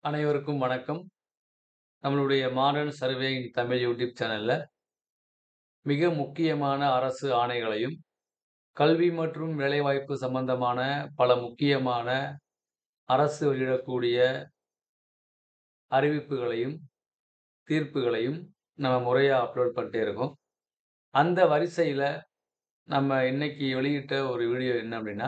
அனைவருக்கும் வணக்கம். நம்மளுடைய மாடர்ன் சர்வேயிங் தமிழ் யூடியூப் சேனல்ல மிக முக்கியமான அரசு ஆணைகளையும், கல்வி மற்றும் வேலைவாய்ப்பு சம்பந்தமான பல முக்கியமான அரசு வெளியிடக்கூடிய அறிவிப்புகளையும், தீர்ப்புகளையும் நம்ம முறையா அப்லோட் பண்ணிட்டே இருக்கோம். அந்த வரிசையில நம்ம இன்னைக்கு வெளியிட்ட ஒரு வீடியோ என்ன அப்படின்னா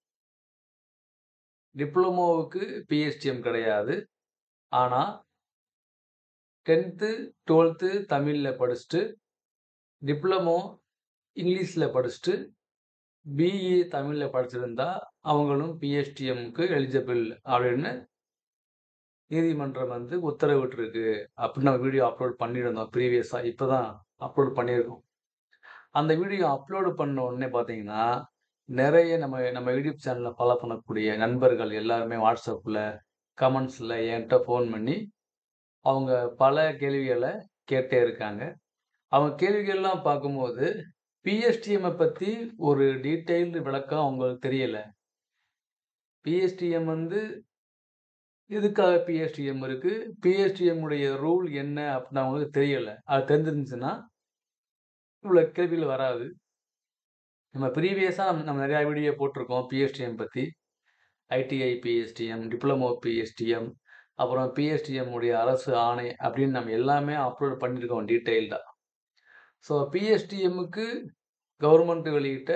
டிப்ளமோவுக்கு பிஎஸ்டிஎம் கிடையாது. ஆனா 10த், 12த் தமிழ்ல படிச்சுட்டு, டிப்ளமோ இங்கிலீஷ்ல படிச்சுட்டு, பிஇ தமிழ்ல படிச்சிருந்தா, அவங்களும் பிஎஸ்டிஎம்க்கு எலிஜிபிள் அப்படின்னு நீதிமன்றம் வந்து உத்தரவிட்டிருக்கு. அப்படின்னு நம்ம வீடியோ அப்லோட் பண்ணியிருந்தோம் ப்ரீவியஸா. இப்ப தான் அப்லோட் பண்ணியிருக்கோம். அந்த வீடியோ அப்லோட் பண்ண உடனே பார்த்தீங்கன்னா, நெறைய நம்ம நம்ம யூடியூப் சேனல ஃபாலோ பண்ணக்கூடிய நண்பர்கள் எல்லாருமே WhatsAppல, கமெண்ட்ஸ்ல என்ட்ட ஃபோன் பண்ணி, அவங்க பல கேள்விகள கேட்டே இருக்காங்க. அவங்க கேள்விகள்லாம் பார்க்கும்போது, பிஎஸ்டிஎம்ம பத்தி ஒரு டீட்டெயில்டு விளக்கம் அவங்களுக்கு தெரியல. பிஎஸ்டிஎம் வந்து எதுக்காக பிஎஸ்டிஎம் இருக்கு? பிஎஸ்டிஎம் உடைய ரூல் என்ன? அப்படின்னு அவங்களுக்கு தெரியல. அது தெரிஞ்சிருந்துச்சுன்னா, இவ்வளோ கேள்விகள் வராது. நம்ம ப்ரீவியஸா நம்ம நெறைய வீடியோ போட்டிருக்கோம் பிஎஸ்டிஎம் பத்தி. ஐடிஐ பிஎஸ்டிஎம், டிப்ளமோ பிஎஸ்டிஎம், அப்புறம் பிஎஸ்டிஎம் உடைய அரசு ஆணை அப்படின்னு நம்ம எல்லாமே அப்லோட் பண்ணியிருக்கோம் டீட்டெயில்டா. ஸோ பிஎஸ்டிஎம்முக்கு கவர்மெண்ட் வெளியிட்ட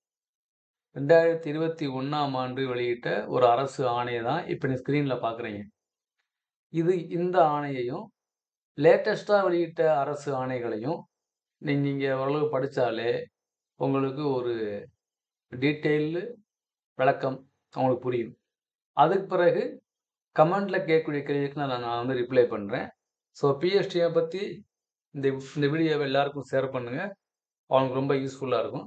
2021ஆம் ஆண்டு வெளியிட்ட ஒரு அரசு ஆணைய தான் இப்ப நீங்க ஸ்க்ரீன்ல பார்க்குறீங்க. இது இந்த ஆணையையும், லேட்டஸ்ட்டா வெளியிட்ட அரசு ஆணைகளையும் நீ நீங்க ஓரளவு படிச்சாலே, உங்களுக்கு ஒரு டீட்டெயில்டு விளக்கம் உங்களுக்கு புரியும். அதுக்கு பிறகு கமெண்ட்ல கேட்கக்கூடிய கேள்விக்கு நான் நான் வந்து ரிப்ளை பண்றேன். ஸோ பிஎஸ்டிஎம் பத்தி இந்த இந்த வீடியோவ எல்லாருக்கும் ஷேர் பண்ணுங்க. அவங்களுக்கு ரொம்ப யூஸ்ஃபுல்லா இருக்கும்.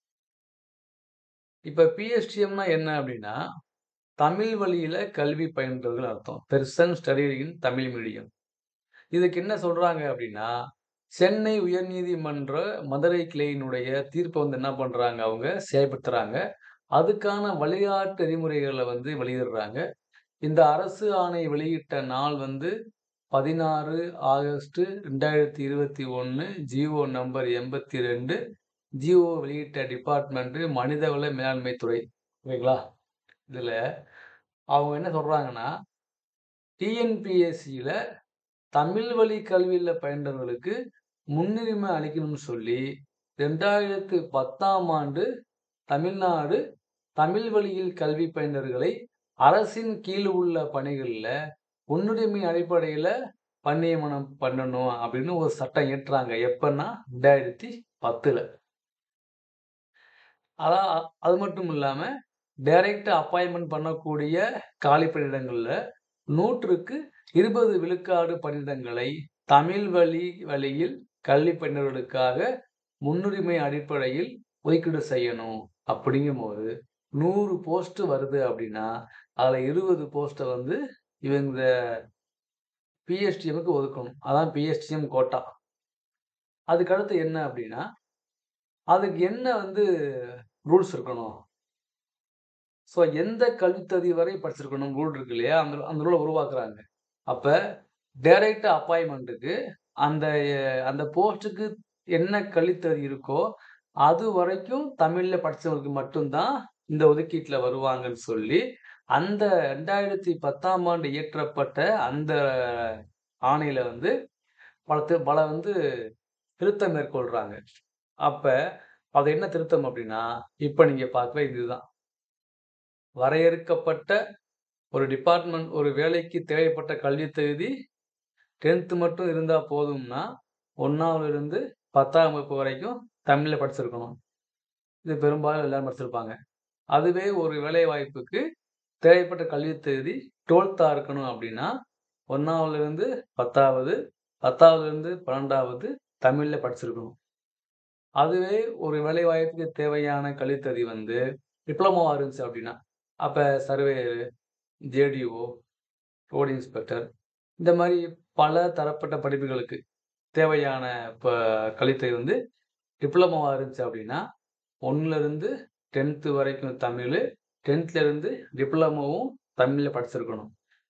இப்ப பிஎஸ்டிஎம்னா என்ன அப்படின்னா, தமிழ் வழியில கல்வி பயின்றதுன்னு அர்த்தம். Person studying in Tamil medium. இதுக்கு என்ன சொல்றாங்க அப்படின்னா, சென்னை உயர்நீதிமன்ற மதுரை கிளையினுடைய தீர்ப்ப வந்து என்ன பண்றாங்க அவங்க செயல்படுத்துறாங்க. அதுக்கான வழிகாட்டு நெறிமுறைகள வந்து வெளியிடுறாங்க. இந்த அரசு ஆணை வெளியிட்ட நாள் வந்து 16 ஆகஸ்ட் 2021 ஜிஓ நம்பர் 82 ஜிஓ வெளியிட்ட டிபார்ட்மெண்ட் மனிதவள மேலாண்மை துறை. ஓகேங்களா? இதுல அவங்க என்ன சொல்றாங்கன்னா, டிஎன்பிஎஸ்சில தமிழ் வழி கல்வியில பயின்றவர்களுக்கு முன்னுரிமை அளிக்கணும்னு சொல்லி 2010ஆம் ஆண்டு தமிழ்நாடு தமிழ் வழியில் கல்வி பயின்றவர்களை அரசின் கீழ் உள்ள பணிகள்ல முன்னுரிமை அடிப்படையில பணியமனம் பண்ணணும் அப்படின்னு ஒரு சட்டம் இயற்றாங்க. எப்பன்னா 2010ல. அதான் அது மட்டும் இல்லாம, டைரக்ட்டா அப்பாயின்ட்மென்ட் பண்ணக்கூடிய காலி பணியிடங்கள்ல 100க்கு 20 விழுக்காடு பணியிடங்களை தமிழ் வழி வழியில் கல்வி பயின்றவர்களுக்காக முன்னுரிமை அடிப்படையில் ஒதுக்கீடு செய்யணும். அப்படிங்கும்போது 100 போஸ்ட் வருது அப்படின்னா, அதுல 20 போஸ்ட்ட வந்து இவங்க பிஎஸ்டிஎம்முக்கு ஒதுக்கணும். அதான் பிஎஸ்டிஎம் கோட்டா. அதுக்கு அடுத்து என்ன அப்படின்னா, அதுக்கு என்ன வந்து ரூல்ஸ் இருக்கணும்? ஸோ எந்த கல்வித் தகுதி வரை படிச்சிருக்கணும் ரூல் இருக்கு இல்லையா? அந்த அந்த ரூல உருவாக்குறாங்க. அப்ப டைரக்ட்டா அப்பாயின்ட்மென்ட்க்கு அந்த அந்த போஸ்ட்டுக்கு என்ன கல்வித் தகுதி இருக்கோ, அது வரைக்கும் தமிழ்ல படிச்சவங்களுக்கு மட்டும் தான் இந்த ஒதுக்கீட்ல வருவாங்கன்னு சொல்லி, அந்த 2010ஆம் ஆண்டு இயற்றப்பட்ட அந்த ஆணையில வந்து பல தி பல வந்து திருத்தம் மேற்கொள்றாங்க. அப்ப அது என்ன திருத்தம் அப்படின்னா, இப்ப நீங்க பார்க்குற இதுதான். வரையறுக்கப்பட்ட ஒரு டிபார்ட்மென்ட் ஒரு வேலைக்கு தேவைப்பட்ட கல்வித் தகுதி 10த் மட்டும் இருந்தா போதும்னா, 1ஆவதிலிருந்து 10ஆம் வகுப்பு வரைக்கும் தமிழ்ல படிச்சிருக்கணும். இது பெரும்பாலும் எல்லாரும் படிச்சிருப்பாங்க. அதுவே ஒரு வேலைவாய்ப்புக்கு தேவைப்பட்ட கல்வித் தகுதி 12தா இருக்கணும் அப்படின்னா, 1ஆவதிலிருந்து 10வது, 10ஆவதிலிருந்து 12வது தமிழ்ல படிச்சிருக்கணும். அதுவே ஒரு வேலைவாய்ப்புக்கு தேவையான கல்வித் தகுதி வந்து டிப்ளமோவா இருந்துச்சு அப்படின்னா, அப்ப சர்வேயர், ஜேடிஓ, ரோடு இன்ஸ்பெக்டர் இந்த மாரி பல தரப்பட்ட படிப்புகளுக்கு தேவையான ப கல்வித் தகுதி வந்து டிப்ளமோவா இருந்துச்சு அப்படின்னா, 1லிருந்து 10த் வரைக்கும் தமிழு, 10த்ல இருந்து டிப்ளமோவும் தமிழ்ல படிச்சிருக்கணும்.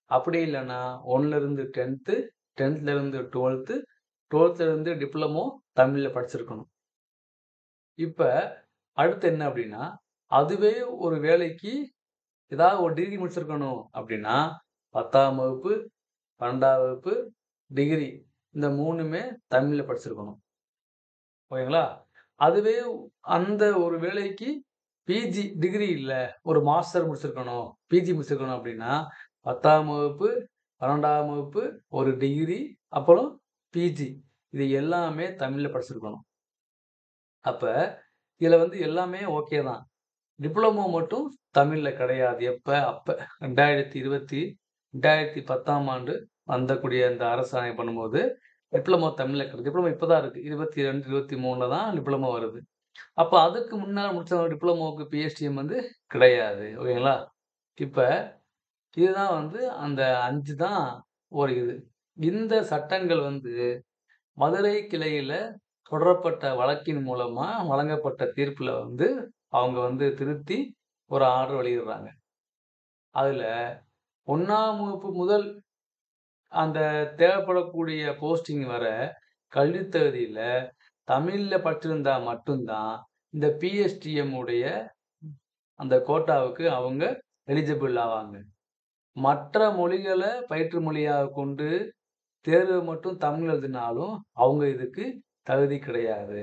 அப்படி இல்லன்னா 1லேருந்து 10த், 10த்லேருந்து 12த், 12த்லேருந்து டிப்ளமோ தமிழ்ல படிச்சிருக்கணும். இப்ப அடுத்து என்ன அப்படின்னா, அதுவே ஒரு வேலைக்கு ஏதாவது ஒரு டிகிரி முடிச்சிருக்கணும் அப்படின்னா, 10ஆம் வகுப்பு, 12ஆம் வகுப்பு, டிகிரி இந்த 3மே தமிழ்ல படிச்சிருக்கணும். ஓகேங்களா? அதுவே அந்த ஒரு வேலைக்கு பிஜி டிகிரி இல்ல, ஒரு மாஸ்டர் முடிச்சிருக்கணும், பிஜி முடிச்சிருக்கணும் அப்படின்னா, 10ஆம் வகுப்பு, 12ஆம் வகுப்பு, ஒரு டிகிரி, அப்புறம் பிஜி இது எல்லாமே தமிழ்ல படிச்சிருக்கணும். அப்ப இதுல வந்து எல்லாமே ஓகே தான். டிப்ளமோ மட்டும் தமிழ்ல கிடையாது. எப்ப? அப்ப 2020 2010ஆம் ஆண்டு வந்தக்கூடிய இந்த அரசாணை பண்ணும்போது, டிப்ளமோ தமிழ்ல கிடையாது. டிப்ளமோ இப்ப தான் இருக்கு. 22, 23ல தான் டிப்ளமோ வருது. அப்ப அதுக்கு முன்னால முடிச்சவங்க டிப்ளமோவுக்கு பிஎஸ்டிஎம் வந்து கிடையாது. ஓகேங்களா? இப்ப இதுதான் வந்து அந்த 5 தான் ஒரு இது. இந்த சட்டங்கள் வந்து மதுரை கிளையில தொடரப்பட்ட வழக்கின் மூலமா வழங்கப்பட்ட தீர்ப்புல வந்து அவங்க வந்து திருத்தி ஒரு ஆர்டர் வெளியிடுறாங்க. அதுல 1ஆம் வகுப்பு முதல் அந்த தேவைப்படக்கூடிய போஸ்டிங் வர கல்வித் தகுதியில தமிழ்ல படிச்சிருந்தா மட்டும் தான் இந்த பிஎஸ்டிஎம் உடைய அந்த கோட்டாவுக்கு அவங்க எலிஜிபிள் ஆவாங்க. மற்ற மொழிகள பயிற்று மொழியாக கொண்டு தேர்வு மட்டும் தமிழ்ல எழுதினாலும் அவங்க இதுக்கு தகுதி கிடையாது.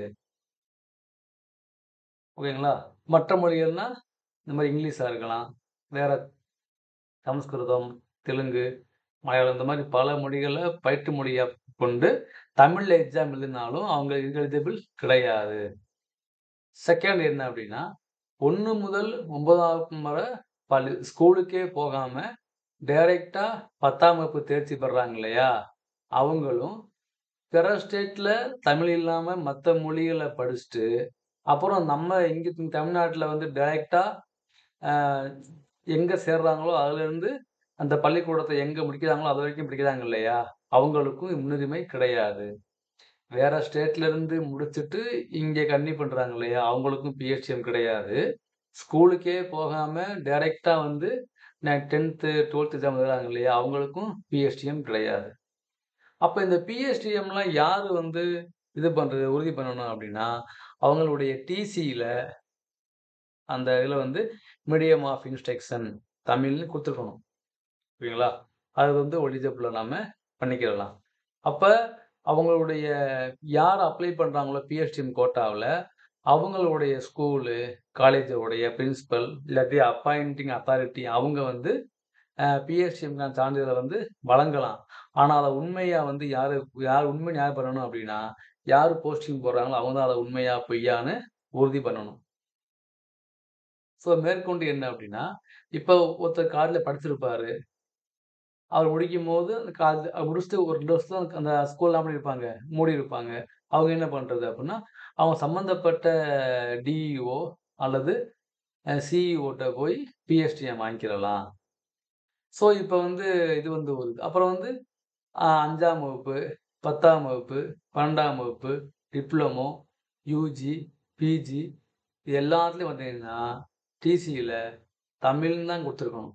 ஓகேங்களா? மற்ற மொழிகள்னா இந்த மாரி இங்கிலீஷா இருக்கலாம். வேற சமஸ்கிருதம், தெலுங்கு, மலையாளம் இந்த மாரி பல மொழிகள பயிற்று மொழியா கொண்டு தமிழ்ல எக்ஸாம் எழுதினாலும் அவங்க இதுக்கு எலிஜிபிள் கிடையாது. செகண்ட் என்ன அப்படின்னா, 1 முதல் 9ஆம் வகுப்பு வர பள்ளி ஸ்கூலுக்கே போகாம டைரக்ட்டா 10ஆம் வகுப்பு தேர்ச்சி பெறாங்க இல்லையா? அவங்களும் பிற ஸ்டேட்ல தமிழ் இல்லாம மத்த மொழிகள படிச்சுட்டு, அப்புறம் நம்ம இங்க தமிழ்நாட்டுல வந்து டைரக்ட்டா அ எங்க சேர்றாங்களோ அதுலேருந்து அந்த பள்ளிக்கூடத்த எங்க முடிக்கிறாங்களோ அதுவரைக்கும் படிக்கிறாங்க இல்லையா? அவங்களுக்கும் முன்னுரிமை கிடையாது. வேற ஸ்டேட்ல இருந்து முடிச்சுட்டு இங்க கன்டின்யூ பண்றாங்க இல்லையா? அவங்களுக்கும் பிஎஸ்டிஎம் கிடையாது. ஸ்கூலுக்கே போகாம டைரக்ட்டா வந்து நான் 10த், 12த் எக்ஸாம் எழுதுறாங்க இல்லையா? அவங்களுக்கும் பிஎஸ்டிஎம் கிடையாது. அப்ப இந்த பிஎஸ்டிஎம்லாம் யாரு வந்து இது பண்றது? உறுதி பண்ணணும் அப்படின்னா, அவங்களுடைய டிசியில அந்த இதுல வந்து மீடியம் ஆஃப் இன்ஸ்ட்ரக்ஷன் தமிழ்னு குடுத்துருக்கணும். ஓகேங்களா? அது வந்து எலிஜிபிளா நாம பண்ணிக்கிடலாம். அப்ப அவங்களுடைய யார் அப்ளை பண்றாங்களோ பிஎஸ்டிஎம் கோட்டாவுல, அவங்களுடைய ஸ்கூலு, காலேஜோடைய பிரின்சிபல் இல்லாட்டி அப்பாயிண்டிங் அத்தாரிட்டி அவங்க வந்து அ பிஎஸ்டிஎம்க்கான சான்றிதழ வந்து வழங்கலாம். ஆனா அத உண்மையா வந்து யாரு யார் உண்மைன்னு யார் பண்ணணும் அப்படின்னா, யாரு போஸ்டிங் போடுறாங்களோ அவங்க தான் அத உண்மையா, பொய்யான்னு உறுதி பண்ணணும். ஸோ மேற்கொண்டு என்ன அப்படின்னா, இப்ப ஒருத்தர் காலேஜ்ல படிச்சிருப்பாரு. அவர் முடிக்கும்போது அந்த காலேஜ் முடிச்சுட்டு ஒரு 2 வருஷம் அந்த ஸ்கூல் என்ன பண்ணியிருப்பாங்க? மூடியிருப்பாங்க. அவங்க என்ன பண்றது அப்படின்னா, அவங்க சம்பந்தப்பட்ட டிஇஓ அல்லது அ சிஇஓட்ட போய் பிஎஸ்டிஎம் வாங்கிக்கிடலாம். ஸோ இப்ப வந்து இது வந்து ஒரு இது. அப்புறம் வந்து அ 5ஆம் வகுப்பு, 10ஆம் வகுப்பு, 12ஆம் வகுப்பு, டிப்ளமோ, யுஜி, பிஜி இது எல்லாத்துலயும் பார்த்தீங்கன்னா, டிசியில தமிழ்ன்னு தான் குடுத்துருக்கணும்.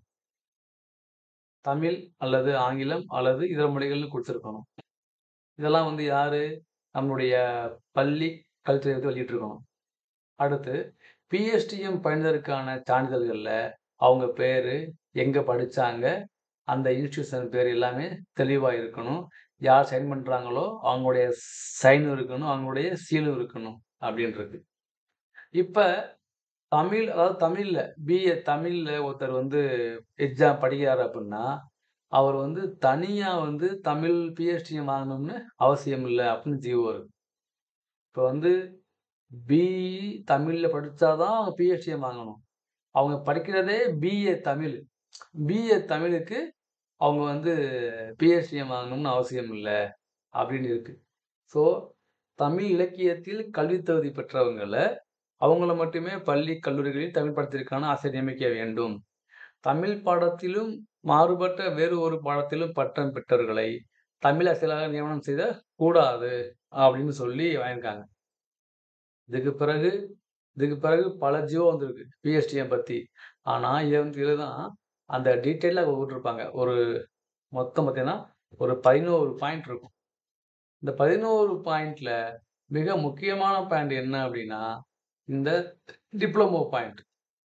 தமிழ் அல்லது ஆங்கிலம் அல்லது இதர மொழிகள்னு குடுத்துருக்கணும். இதெல்லாம் வந்து யாரு? நம்முடைய பள்ளி கல்வித்துறை வந்து வெளியிட்டிருக்கணும். அடுத்து பிஎஸ்டிஎம் பயின்றதற்கான சான்றிதழ்கள்ல அவங்க பேரு, எங்க படிச்சாங்க, அந்த இன்ஸ்டிடியூஷன் பேரு எல்லாமே தெளிவா இருக்கணும். யார் சைன் பண்றாங்களோ அவங்களுடைய சைனும் இருக்கணும். அவங்களுடைய சீலும் இருக்கணும் அப்படின்னு இருக்கு. இப்ப தமிழ் அதாவது தமிழ்ல பிஏ தமிழ்ல ஒருத்தர் வந்து எக்ஸாம் படிக்கிறாரு அப்படின்னா, அவர் வந்து தனியா வந்து தமிழ் பிஎஸ்டிஎம் வாங்கணும்னு அவசியம் இல்ல அப்படின்னு ஜிஓ இருக்கு. இப்ப வந்து பிஇ தமிழ்ல படிச்சா தான் அவங்க பிஎஸ்டிஎம் வாங்கணும். அவங்க படிக்கிறதே பிஏ தமிழ். பிஏ தமிழுக்கு அவங்க வந்து பிஎஸ்டிஎம் வாங்கணும்னு அவசியம் இல்ல அப்படின்னு இருக்கு. ஸோ தமிழ் இலக்கியத்தில் கல்வி தகுதி பெற்றவங்கள அவங்கள மட்டுமே பள்ளி, கல்லூரிகளில் தமிழ் பாடத்திற்கான ஆசிரியர் நியமிக்க வேண்டும். தமிழ் பாடத்திலும் மாறுபட்ட வேறு ஒரு பாடத்திலும் பட்டம் பெற்றவர்களை தமிழ் ஆசிரியராக நியமனம் செய்தல் கூடாது அப்படின்னு சொல்லி வாங்கியிருக்காங்க. இதுக்கு பிறகு இதுக்கு பிறகு பல ஜியோ வந்திருக்கு. பிஎஸ்டிஎம் பத்தி. ஆனா இத வந்து இதுதான் அந்த டீட்டெயிலா குடுத்துருப்பாங்க. ஒரு மொத்தம் பார்த்தீங்கன்னா, ஒரு 11 பாயிண்ட் இருக்கும். இந்த 11 பாயிண்ட்ல மிக முக்கியமான பாயிண்ட் என்ன அப்டின்னா, இந்த டிப்ளமோ பாயிண்ட்.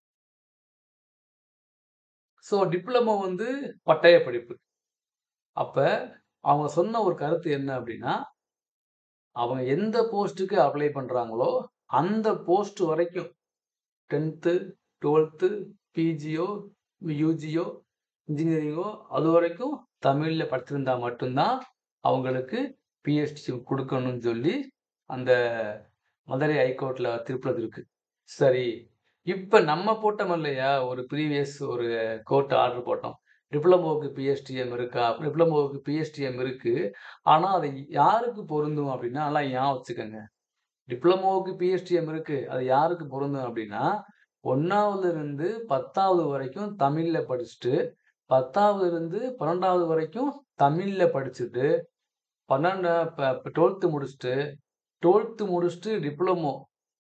ஸோ டிப்ளமோ வந்து பட்டய படிப்பு. அப்ப அவங்க சொன்ன ஒரு கருத்து என்ன அப்டின்னா, அவங்க எந்த போஸ்ட்டுக்கு அப்ளை பண்றாங்களோ, அந்த போஸ்ட் வரைக்கும் 10த், 12த், பிஜியோ, யுஜியோ, இன்ஜினியரிங்கோ அதுவரைக்கும் தமிழ்ல படிச்சிருந்தா மட்டும் தான் அவங்களுக்கு பிஹெச்டி குடுக்கணும்னு சொல்லி, அந்த மதுரை ஹைகோர்ட்ல தீர்ப்பு வந்திருக்கு. சரி, இப்ப நம்ம போட்டோம் இல்லையா? ஒரு ப்ரீவியஸ் ஒரு கோர்ட் ஆர்டர் போட்டோம். டிப்ளமோவுக்கு பிஎஸ்டிஎம் இருக்கா? டிப்ளமோவுக்கு பிஎஸ்டிஎம் இருக்கு. ஆனா, அது யாருக்கு பொருந்தும் அப்டின்னா, நல்லா ஞாபகம் வச்சுக்கங்க. டிப்ளமோவுக்கு பிஎஸ்டிஎம் இருக்கு. அது யாருக்கு பொருந்தும் அப்டின்னா, 1வதுலருந்து 10வது வரைக்கும் தமிழ்ல படிச்சுட்டு, 10வதுலருந்து 12வது வரைக்கும் தமிழ்ல படிச்சுட்டு, 12 ப 12த் முடிச்சுட்டு, 12த் முடிச்சுட்டு டிப்ளமோ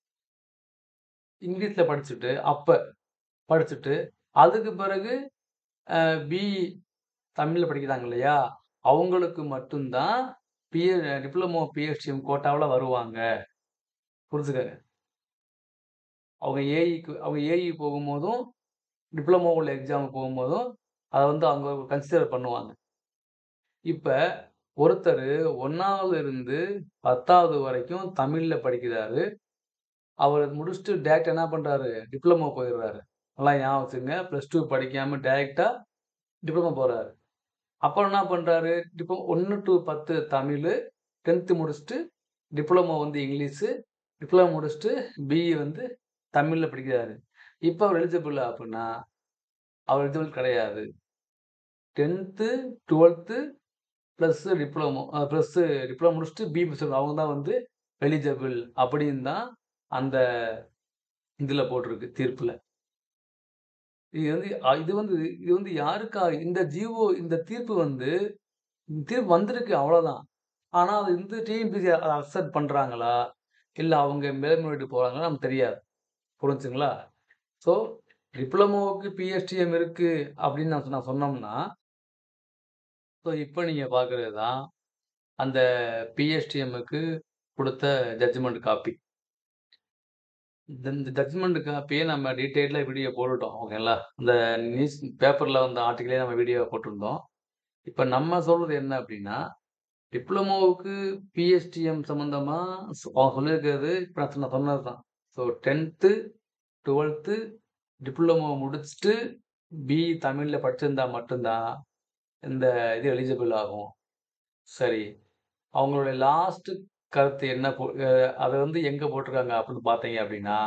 இங்கிலீஷ்ல படிச்சுட்டு, அப்ப படிச்சுட்டு, அதுக்கு பிறகு அ பிஇ தமிழ்ல படிக்கிறாங்க இல்லையா? அவங்களுக்கு மட்டும் தான் பிஎ டிப்ளமோ பிஹெச்டிஎம் கோட்டாவுல வருவாங்க. புரிஞ்சுக்கங்க. அவங்க ஏஇக்கு அவங்க ஏஇ போகும்போதும், டிப்ளமோ உள்ள எக்ஸாம் போகும்போதும், அத வந்து அவங்க கன்சிடர் பண்ணுவாங்க. இப்ப ஒருத்தரு 1வது இருந்து 10வது வரைக்கும் தமிழ்ல படிக்கிறாரு. அவரு முடிச்சுட்டு டைரக்ட்டா என்ன பண்றாரு? டிப்ளமோ போயிடுறாரு. நல்லா ஞாபகம் வச்சுக்கங்க. ப்ளஸ் 2 படிக்காம டைரக்ட்டா டிப்ளமோ போறாரு. அப்புறம் என்ன பண்றாரு? டிப்ளோ 1 டூ 10 தமிழு, 10த் முடிச்சுட்டு டிப்ளமோ வந்து இங்கிலீஷு, டிப்ளமோ முடிச்சுட்டு பிஇ வந்து தமிழ்ல படிக்கிறாரு. இப்ப அவர் எலிஜிபிளா அப்டின்னா, அவர் எலிஜிபிள் கிடையாது. 10த், 12த் பிளஸ் டிப்ளமோ அ பிளஸ் டிப்ளமோ முடிச்சுட்டு பிஇ முடிச்சிருக்கணும். அவங்க தான் வந்து எலிஜிபிள் அப்படின்னு தான் அந்த இதுல போட்டிருக்கு தீர்ப்புல. இது வந்து அ இது வந்து இது வந்து யாருக்காக இந்த ஜிஓ இந்த தீர்ப்பு வந்து தீர்ப்பு வந்திருக்கு அவ்வளோதான். ஆனா, அது வந்து டிஎன்பிஎஸ்சி அத அக்செப்ட் பண்றாங்களா? இல்ல அவங்க மேல்முறையீடு போறாங்களான்னு நமக்கு தெரியாது. புரிஞ்சுச்சுங்களா? ஸோ டிப்ளமோவுக்கு பிஎஸ்டிஎம் இருக்கு அப்படின்னு நான் நான் சொன்னோம்னா ஸோ இப்ப நீங்க பார்க்குறது தான் அந்த பிஎஸ்டிஎம்முக்கு குடுத்த ஜட்ஜ்மெண்ட் காப்பி. இந்த இந்த ஜட்ஜ்மெண்ட் காப்பிய நம்ம டீட்டெயிலா வீடியோ போட்டுட்டோம். ஓகேங்களா? இந்த நியூஸ் பேப்பர்ல வந்த ஆர்டிக்கிளே நம்ம வீடியோவா போட்டிருந்தோம். இப்ப நம்ம சொல்றது என்ன அப்டின்னா, டிப்ளமோவுக்கு பிஎஸ்டிஎம் சம்மந்தமா ஸ் அவங்க சொல்லியிருக்கிறது இப்ப நான் சொன்ன சொன்னது தான். ஸோ 10த், 12த் டிப்ளமோ முடிச்சுட்டு பிஇ தமிழ்ல படிச்சிருந்தா மட்டும் தான் இந்த இது எலிஜிபிள் ஆகும். சரி. அவங்களுடைய லாஸ்ட் கருத்து என்ன போ அ அத வந்து எங்க போட்டிருக்காங்க அப்டின்னு பார்த்தீங்க அப்டின்னா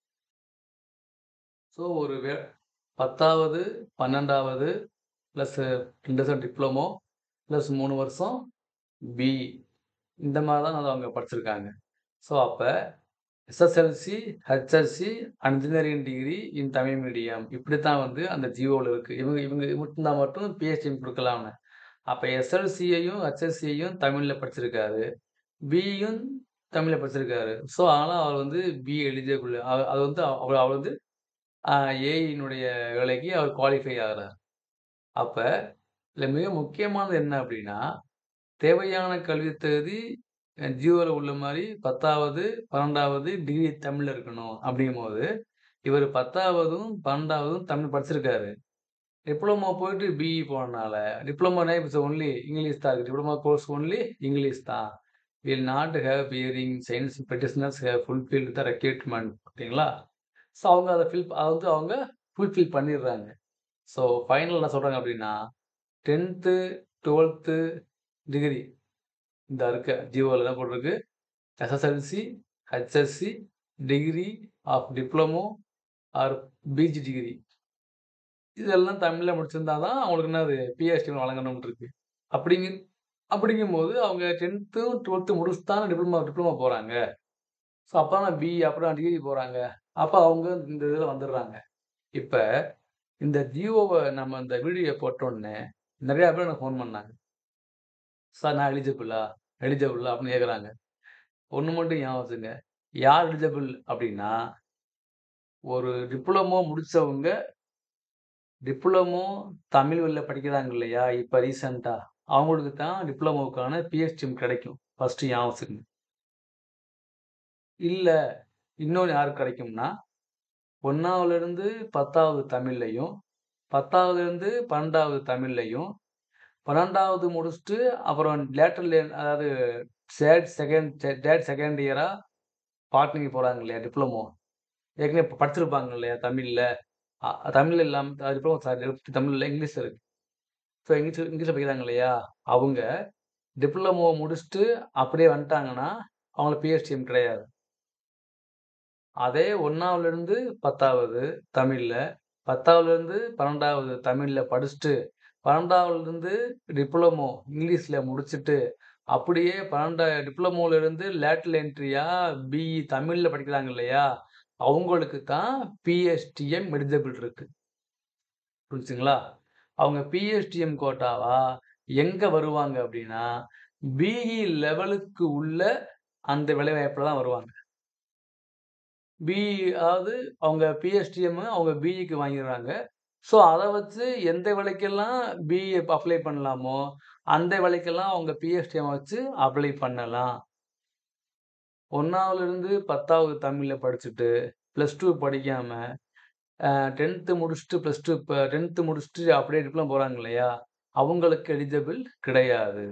ஸோ ஒரு வே 10வது, 12வது பிளஸ் 2 வருஷம் டிப்ளமோ பிளஸ் 3 வருஷம் பிஇ இந்த மாரி தான் அவங்க படிச்சிருக்காங்க. ஸோ அப்ப SSLC, HSC and engineering degree in Tamil medium இப்படித்தான் வந்து அந்த ஜிஓல இருக்கு. இவங்க இவங்க இருந்தா மட்டும் பிஹெச்டிஎம் குடுக்கலாம்னு. அப்ப எஸ்எல்சியையும், ஹெச்எஸ்சியையும் தமிழ்ல படிச்சிருக்காரு. பிஇயும் தமிழ்ல படிச்சிருக்காரு. ஸோ அதனால அவர் வந்து பிஇ எலிஜிபிள். அ அது வந்து அவர் அவர் வந்து அ ஏஇனுடைய வேலைக்கு அவர் குவாலிஃபை ஆகுறார். அப்ப இதுல மிக முக்கியமானது என்ன அப்டின்னா, தேவையான கல்வி தகுதி அ ஜிஓல உள்ள மாரி 10வது, 12வது டிகிரி தமிழ்ல இருக்கணும் அப்டிங்கும்போது, இவரு 10வதும், 12வதும் தமிழ் படிச்சிருக்காரு. டிப்ளமோ போயிட்டு பிஇ போனனால, டிப்ளமோனா இட்ஸ் ஒன்லி இங்கிலீஷ் தான் இருக்கு. டிப்ளமோ கோர்ஸ் ஒன்லி இங்கிலீஷ் தான். Will not have hearing science practitioners have fulfilled the recruitment ஓகேங்களா? ஸோ அவங்க அத ஃபில் அத வந்து அவங்க ஃபுல்ஃபில் பண்ணிடுறாங்க. ஸோ ஃபைனல் என்ன சொல்றாங்க அப்டின்னா, 10த், 12த் டிகிரி இந்த இருக்க ஜிஓல என்ன போட்டிருக்கு? SSLC, HSC degree of diploma or PG degree. இதெல்லாம் தமிழ்ல முடிச்சிருந்தா தான் அவங்களுக்கு என்னது பிஹெச்டி வழங்கணும்னு இருக்கு. அப்படிங்க அப்படிங்கும்போது அவங்க 10த்தும், 12த்தும் முடிச்சுட்டு தான டிப்ளமோ டிப்ளமோ போறாங்க. ஸோ அப்ப பிஇ அப்புறம் டிகிரி போறாங்க. அப்ப அவங்க இந்த இதுல வந்துடுறாங்க. இப்ப இந்த ஜிஓவ நம்ம இந்த வீடியோ போட்டோனே நெறைய பேர் எனக்கு ஃபோன் பண்ணாங்க. சார் நான் எலிஜிபிளா? எலிஜிபிளா? அப்டின்னு கேட்குறாங்க. ஒண்ணு மட்டும் ஞாபகம் வச்சுக்கங்க. யார் எலிஜிபிள் அப்டின்னா, ஒரு டிப்ளமோ முடிச்சவங்க டிப்ளமோ தமிழ் வழில படிக்கிறாங்க இல்லையா? இப்ப ரீசென்ட்டா. அவங்களுக்கு தான் டிப்ளமோவுக்கான பிஎஸ்டிஎம் கிடைக்கும். ஃபர்ஸ்ட்டு ஞாபகம் வச்சுக்கங்க. இல்ல, இன்னொன்னு யாருக்கு கிடைக்கும்னா, 1வதுலருந்து 10வது தமிழ்லயும், 10வதுலருந்து 12வது தமிழ்லயும், 12வது முடிச்சுட்டு அப்புறம் லேட்டரல் இயர் அதாவது தேர்ட் செகண்ட் தேர்ட் செகண்ட் இயரா பாலிடெக்னிக் போறாங்க இல்லையா? டிப்ளமோ. ஏற்கனவே இப்ப படிச்சிருப்பாங்க இல்லையா? தமிழ்ல. அ தமிழ்ல இல்லாம அ டிப்ளமோ சாரி தமிழ்ல இங்கிலீஷ்ல இருக்கு. ஸோ இங்கிலீஷ் இங்கிலீஷ்ல படிக்கிறாங்க இல்லையா? அவங்க டிப்ளமோ முடிச்சுட்டு அப்படியே வந்துட்டாங்கன்னா, அவங்களுக்கு பிஎஸ்டிஎம் கிடையாது. அதே 1வதுலருந்து 10வது தமிழ்ல, 10வதுலருந்து 12வது தமிழ்ல படிச்சுட்டு, 12வதுலருந்து டிப்ளமோ இங்கிலீஷ்ல முடிச்சுட்டு, அப்படியே 12 டிப்ளமோலருந்து லேட்டரல் என்ட்ரியா பிஇ தமிழ்ல படிக்கிறாங்க இல்லையா? அவங்களுக்கு தான் பிஎஸ்டிஎம் எலிஜிபிள் இருக்கு. புரிஞ்சுச்சுங்களா? அவங்க பிஎஸ்டிஎம் கோட்டாவா எங்க வருவாங்க அப்படின்னா, பிஇ லெவலுக்கு உள்ள அந்த வேலைவாய்ப்புல தான் வருவாங்க. பிஇ அதாவது அவங்க பிஎஸ்டிஎம் அவங்க பிஇக்கு வாங்கிடுறாங்க. ஸோ அத வச்சு எந்த வேலைக்கெல்லாம் பிஇ அப்ளை பண்ணலாமோ, அந்த வேலைக்கெல்லாம் அவங்க பிஎஸ்டிஎம் வச்சு அப்ளை பண்ணலாம். 1வதுலருந்து 10வது தமிழ்ல படிச்சுட்டு, பிளஸ் 2 படிக்காம, அ 10த் முடிச்சுட்டு பிளஸ் 2 இப்ப 10த் முடிச்சுட்டு அப்படியே டிப்ளமோ போறாங்க இல்லையா? அவங்களுக்கு எலிஜிபிள் கிடையாது.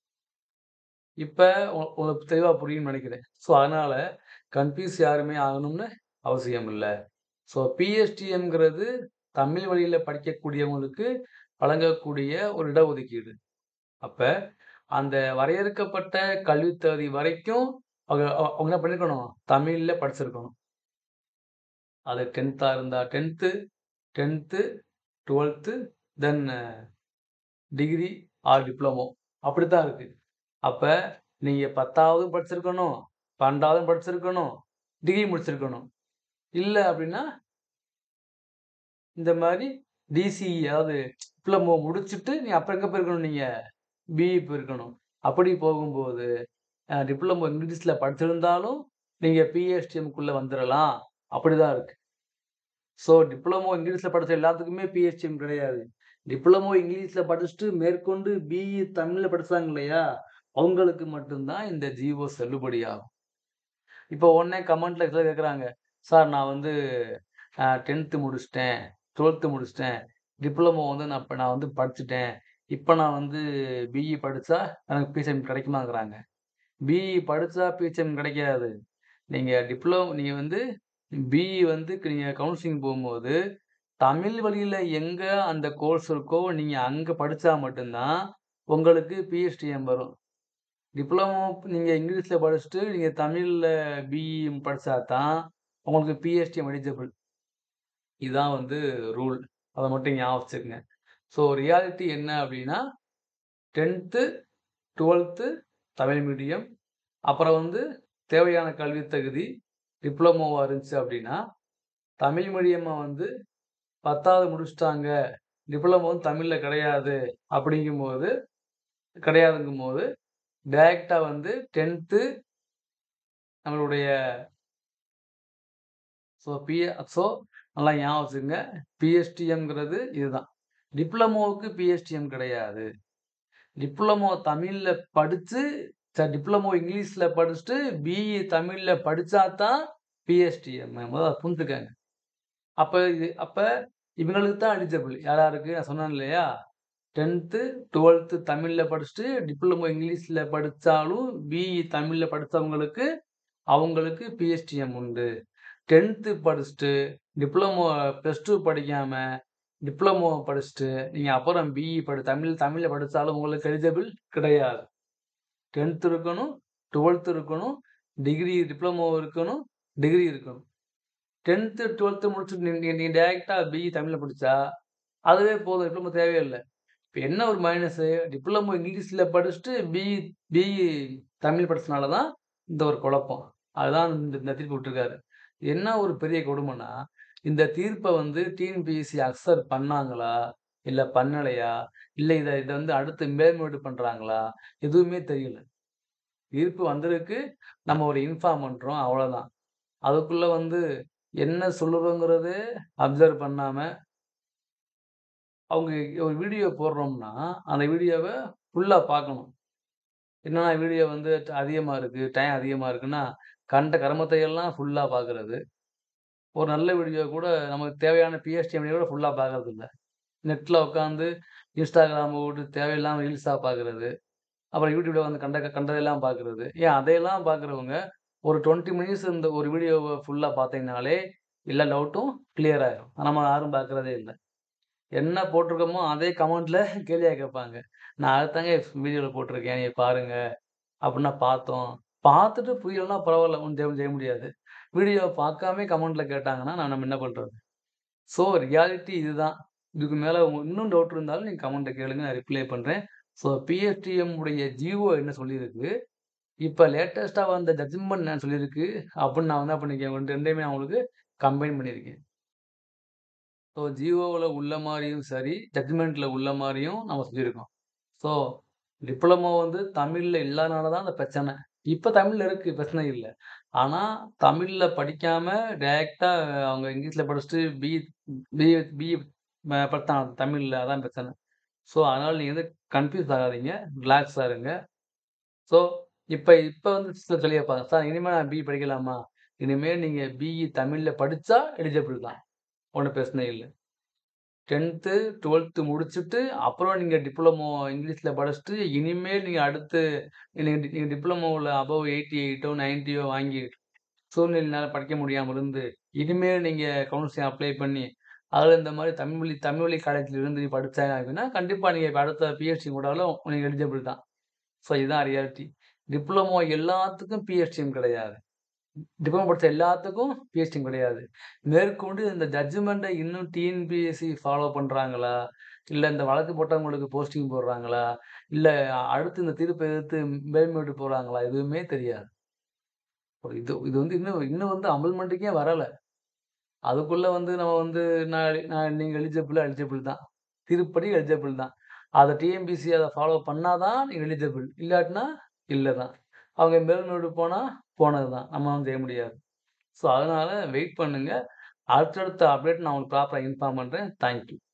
இப்ப உ உங்களுக்கு தெளிவா புரியும்னு நெனைக்கிறேன். ஸோ அதனால கன்ஃப்யூஸ் யாருமே ஆகணும்னு அவசியம் இல்ல. ஸோ பிஎஸ்டிஎம்ங்கிறது தமிழ் வழியில படிக்கக்கூடியவங்களுக்கு வழங்கக்கூடிய ஒரு இடஒதுக்கீடு. அப்ப அந்த வரையறுக்கப்பட்ட கல்வித் தகுதி வரைக்கும் அவங்க அவங்க என்ன பண்ணியிருக்கணும்? தமிழ்ல படிச்சிருக்கணும். அது 10த்தா இருந்தா 10த், 10த், 12த் தென் டிகிரி ஆர் டிப்ளமோ அப்படித்தான் இருக்கு. அப்ப நீங்க 10வதும் படிச்சிருக்கணும், 12வதும் படிச்சிருக்கணும், டிகிரி முடிச்சிருக்கணும். இல்ல அப்படின்னா இந்த மாரி டிசிஇ அதாவது டிப்ளமோ முடிச்சுட்டு நீ அப்புறம் எங்க போயிருக்கணும் நீங்க? பிஇ போயிருக்கணும். அப்படி போகும்போது அ டிப்ளமோ இங்கிலீஷ்ல படிச்சிருந்தாலும் நீங்க பிஎஸ்டிஎம்க்குள்ள வந்துரலாம். அப்படிதான் இருக்கு. ஸோ டிப்ளமோ இங்கிலீஷ்ல படிச்ச எல்லாத்துக்குமே பிஎஸ்டிஎம் கிடையாது. டிப்ளமோ இங்கிலீஷ்ல படிச்சுட்டு மேற்கொண்டு பிஇ தமிழ்ல படிச்சாங்க இல்லையா? அவங்களுக்கு மட்டும் தான் இந்த ஜிஓ செல்லுபடியாகும். இப்போ உடனே கமெண்ட்ல சிலர் கேட்கறாங்க, "சார் நான் வந்து அ 10த் முடிச்சுட்டேன், 12த் முடிச்சுட்டேன். டிப்ளமோ வந்து நான் இப்ப நான் வந்து படிச்சுட்டேன். இப்ப நான் வந்து பிஇ படிச்சா எனக்கு பிஎஸ்டிஎம் கிடைக்குமாங்கிறாங்க." பிஇ படிச்சா பிஎஸ்டிஎம் கிடைக்காது. நீங்க டிப்ளோ நீங்க வந்து பிஇ வந்து நீங்க கவுன்சிலிங் போம்போது, தமிழ் வழியில எங்க அந்த கோர்ஸ் இருக்கோ, நீங்க அங்க படிச்சா மட்டும் தான் உங்களுக்கு பிஎஸ்டிஎம் வரும். டிப்ளமோ நீங்க இங்கிலீஷ்ல படிச்சுட்டு, நீங்க தமிழ்ல பிஇ படிச்சா தான் உங்களுக்கு பிஎஸ்டிஎம் எலிஜிபிள். இதான் வந்து ரூல். அத மட்டும் ஞாபகம் வச்சுக்கங்க. ஸோ ரியாலிட்டி என்ன அப்படின்னா, 10த், 12த் தமிழ் மீடியம். அப்புறம் வந்து தேவையான கல்வித் தகுதி டிப்ளமோவா இருந்துச்சு அப்படின்னா, தமிழ் மீடியமா வந்து 10வது முடிச்சுட்டாங்க. டிப்ளமோ வந்து தமிழ்ல கிடையாது அப்படிங்கும்போது கிடையாதுங்கும்போது, டைரக்ட்டா வந்து 10த் நம்மளுடைய ஸோ பிஎ ஸோ நல்லா ஞாபகம் வச்சுக்கங்க. பிஎஸ்டிஎம்ங்கிறது இதுதான். டிப்ளமோவுக்கு பிஎஸ்டிஎம் கிடையாது. டிப்ளமோ தமிழ்ல படிச்சு ச டிப்ளமோ இங்கிலீஷ்ல படிச்சுட்டு பிஇ தமிழ்ல படிச்சா தான் பிஎஸ்டிஎம். முதல்ல அத புரிஞ்சுக்கங்க. அப்ப இது அப்ப இவங்களுக்கு தான் எலிஜிபிள். யார் யாருக்கு? நான் சொன்னேன் இல்லையா? 10த், 12த் தமிழ்ல படிச்சுட்டு டிப்ளமோ இங்கிலீஷ்ல படிச்சாலும் பிஇ தமிழ்ல படிச்சவங்களுக்கு அவங்களுக்கு பிஎஸ்டிஎம் உண்டு. 10த் படிச்சுட்டு டிப்ளமோ பிளஸ் 2 படிக்காம டிப்ளமோ படிச்சுட்டு நீங்க அப்புறம் பிஇ படி தமிழ் தமிழ்ல படிச்சாலும் உங்களுக்கு எலிஜிபிள் கிடையாது. 10த் இருக்கணும், 12த் இருக்கணும், டிகிரி டிப்ளமோ இருக்கணும், டிகிரி இருக்கணும். 10த், 12த் முடிச்சுட்டு நீங்க நீங்க டைரக்ட்டா பிஇ தமிழ்ல படிச்சா, அதுவே போதும். டிப்ளமோ தேவையே இல்ல. இப்ப என்ன ஒரு மைனஸு? டிப்ளமோ இங்கிலீஷ்ல படிச்சுட்டு பிஇ பிஇ தமிழ் படிச்சனால தான் இந்த ஒரு குழப்பம். அதுதான் இந்த இந்த தீர்ப்பு விட்டுருக்காரு. என்ன ஒரு பெரிய கொடுமைன்னா, இந்த தீர்ப்ப வந்து டிஎன்பிஎஸ்சி அக்செப்ட் பண்ணாங்களா? இல்ல பண்ணலையா? இல்ல இத இத வந்து அடுத்து மேல்முறையீடு பண்றாங்களா? எதுவுமே தெரியல. தீர்ப்பு வந்திருக்கு. நம்ம ஒரு இன்ஃபார்ம் பண்றோம். அவ்வளோதான். அதுக்குள்ள வந்து என்ன சொல்லுறோங்கிறதே அப்சர்வ் பண்ணாம அவங்க ஒரு வீடியோ போடுறோம்னா, அந்த வீடியோவ ஃபுல்லா பார்க்கணும். என்னன்னா வீடியோ வந்து அதிகமா இருக்கு, டைம் அதிகமா இருக்குன்னா, கண்ட கருமத்தை எல்லாம் ஃபுல்லா பார்க்குறது. ஒரு நல்ல வீடியோ கூட நமக்கு தேவையான பிஎஸ்டிஎம் கூட ஃபுல்லா பார்க்கறதில்ல. நெட்ல உட்காந்து Instagram போட்டு தேவையில்லாம ரீல்ஸா பார்க்குறது. அப்புறம் YouTubeல வந்து கண்ட கண்டதெல்லாம் பார்க்குறது. ஏன் அதையெல்லாம் பார்க்குறவங்க ஒரு 20 மினிட்ஸ் இந்த ஒரு வீடியோவ ஃபுல்லா பார்த்தீங்கனாலே, எல்லா டவுட்டும் கிளியர் ஆயிரும். நம்ம யாரும் பார்க்குறதே இல்ல. என்ன போட்டிருக்கோமோ அதே கமெண்ட்ல கேள்வியா கேட்பாங்க. நான் அதத்தாங்க வீடியோல போட்டிருக்கேன். நீங்க பாருங்க. அப்டின்னா பார்த்தோம். பார்த்துட்டு புரியலன்னா பரவால்ல. ஒண்ணும் செய்ய செய்ய முடியாது. வீடியோவ பார்க்காமயே கமெண்ட்ல கேட்டாங்கன்னா, நான் நம்ம என்ன பண்றது? ஸோ ரியாலிட்டி இதுதான். இதுக்கு மேல இன்னும் டவுட் இருந்தாலும் நீங்க கமெண்ட்ல கேளுங்க. நான் ரிப்ளை பண்றேன். ஸோ பிஎஸ்டிஎம் உடைய ஜிஓ என்ன சொல்லியிருக்கு? இப்ப லேட்டஸ்ட்டா வந்த ஜட்ஜ்மென்ட் என்ன சொல்லியிருக்கு? அப்டின்னு நான் என்ன பண்ணியிருக்கேன், 2யுமே நான் உங்களுக்கு கம்பைன் பண்ணியிருக்கேன். ஸோ ஜிஓல உள்ள மாரியும் சரி, ஜட்ஜ்மென்ட்ல உள்ள மாரியும் நம்ம சொல்லியிருக்கோம். ஸோ டிப்ளமோ வந்து தமிழ்ல இல்லாதனால தான் அந்த பிரச்சனை. இப்ப தமிழ்ல இருக்கு. பிரச்சனை இல்ல. ஆனா தமிழ்ல படிக்காம டைரக்ட்டா அவங்க இங்கிலீஷ்ல படிச்சுட்டு பி பி பி படிச்சாங்க தமிழ்ல. அதான் பிரச்சனை. ஸோ அதனால நீங்க வந்து கன்ஃப்யூஸ் ஆகாதீங்க. ரிலாக்ஸா இருங்க. ஸோ இப்ப இப்ப வந்து சிலர் கேள்வி கேட்பாங்க. சார் இனிமே நான் பிஇ படிக்கலாமா? இனிமே நீங்க பிஇ தமிழ்ல படிச்சா எலிஜிபிள் தான். ஒண்ணும் பிரச்சனை இல்ல. 10த், 12த் முடிச்சுட்டு அப்புறம் நீங்க டிப்ளமோ இங்கிலீஷ்ல படிச்சுட்டு, இனிமேல் நீங்க அடுத்து நீங்க நீங்க டிப்ளமோல அபோவ் 88ஓ, 90ஓ வாங்கி சூழ்நிலையினால படிக்க முடியாம இருந்து, இனிமேல் நீங்க கவுன்சிலிங் அப்ளை பண்ணி, அதுல இந்த மாரி தமிழ் வழி தமிழ் வழி காலேஜ்ல இருந்து படிச்சாங்க அப்டின்னா, கண்டிப்பா நீங்க இப்ப அடுத்த பிஹெச்டி போட்டாலும் நீங்க எலிஜிபிள் தான். ஸோ இதுதான் ரியாலிட்டி. டிப்ளமோ எல்லாத்துக்கும் பிஹெச்டிஎம் கிடையாது. டிப்ளமோ படிச்ச எல்லாத்துக்கும் பிஹெச்டிஎம் கிடையாது. மேற்கொண்டு இந்த ஜட்ஜ்மென்ட்ட இன்னும் டிஎன்பிஎஸ்சி ஃபாலோ பண்றாங்களா? இல்ல இந்த வழக்கு போட்டவங்களுக்கு போஸ்டிங் போடுறாங்களா? இல்ல அடுத்து இந்த தீர்ப்ப எதிர்த்து மேல்முறையீடு போறாங்களா? எதுவுமே தெரியாது. இது இது வந்து இன்னும் இன்னும் வந்து அமல்மென்ட்டுக்கே வரல. அதுக்குள்ள வந்து நம்ம வந்து நான் நான் நீங்க எலிஜிபிள் எலிஜிபிள் தான். தீர்ப்படி எலிஜிபிள் தான். அத டிஎன்பிஎஸ்சி அத ஃபாலோ பண்ணா தான் நீங்க எலிஜிபிள். இல்லாட்டினா இல்ல தான். அவங்க மேல்முறையீடு போனா போனது தான். நம்ம ஒண்ணும் செய்ய முடியாது. ஸோ அதனால வெயிட் பண்ணுங்க. அடுத்தடுத்த அப்டேட் நான் உங்களுக்கு ப்ராப்பரா இன்ஃபார்ம் பண்றேன். Thank you.